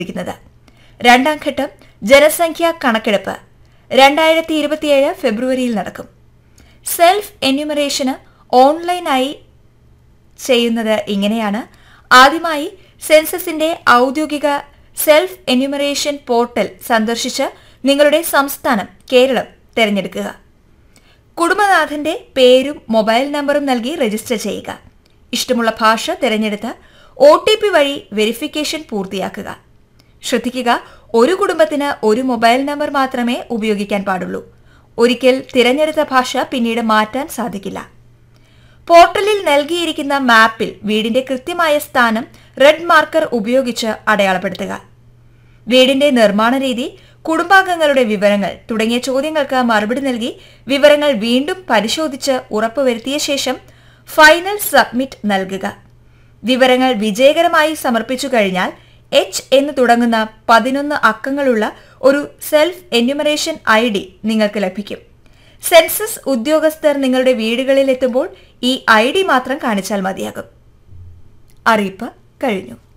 ഇരിക്കുന്നത് രണ്ടാം ഘട്ടം ജനസംഖ്യാ കണക്കെടുപ്പ് രണ്ടായിരത്തി ഇരുപത്തിയേഴ് ഫെബ്രുവരിയിൽ നടക്കും സെൽഫ് എന്യൂമറേഷന് ഓൺലൈനായി ചെയ്യുന്നത് ഇങ്ങനെയാണ് ആദ്യമായി സെൻസസിന്റെ ഔദ്യോഗിക സെൽഫ് എന്യൂമറേഷൻ പോർട്ടൽ സന്ദർശിച്ച് നിങ്ങളുടെ സംസ്ഥാനം കേരളം തിരഞ്ഞെടുക്കുക കുടുംബനാഥന്റെ പേരും മൊബൈൽ നമ്പറും നൽകി രജിസ്റ്റർ ചെയ്യുക ഇഷ്ടമുള്ള ഭാഷ തിരഞ്ഞെടുത്ത് ഒ ടി പി വഴി വെരിഫിക്കേഷൻ പൂർത്തിയാക്കുക ശ്രദ്ധിക്കുക ഒരു കുടുംബത്തിന് ഒരു മൊബൈൽ നമ്പർ മാത്രമേ ഉപയോഗിക്കാൻ പാടുള്ളൂ ഒരിക്കൽ തിരഞ്ഞെടുത്ത ഭാഷ പിന്നീട് മാറ്റാൻ സാധിക്കില്ല പോർട്ടലിൽ നൽകിയിരിക്കുന്ന മാപ്പിൽ വീടിന്റെ കൃത്യമായ സ്ഥാനം റെഡ് മാർക്കർ ഉപയോഗിച്ച് അടയാളപ്പെടുത്തുക വീടിന്റെ നിർമ്മാണ രീതി കുടുംബാംഗങ്ങളുടെ വിവരങ്ങൾ തുടങ്ങിയ ചോദ്യങ്ങൾക്ക് മറുപടി നൽകി വിവരങ്ങൾ വീണ്ടും പരിശോധിച്ച് ഉറപ്പുവരുത്തിയ ശേഷം ഫൈനൽ സബ്മിറ്റ് നൽകുക വിവരങ്ങൾ വിജയകരമായി സമർപ്പിച്ചു കഴിഞ്ഞാൽ എച്ച് എന്ന് തുടങ്ങുന്ന പതിനൊന്ന് അക്കങ്ങളുള്ള ഒരു സെൽഫ് എന്യൂമറേഷൻ ഐ ഡി നിങ്ങൾക്ക് ലഭിക്കും സെൻസസ് ഉദ്യോഗസ്ഥർ നിങ്ങളുടെ വീടുകളിൽ എത്തുമ്പോൾ ഈ ഐ ഡി മാത്രം കാണിച്ചാൽ മതിയാകും അറിയിപ്പ് കഴിഞ്ഞു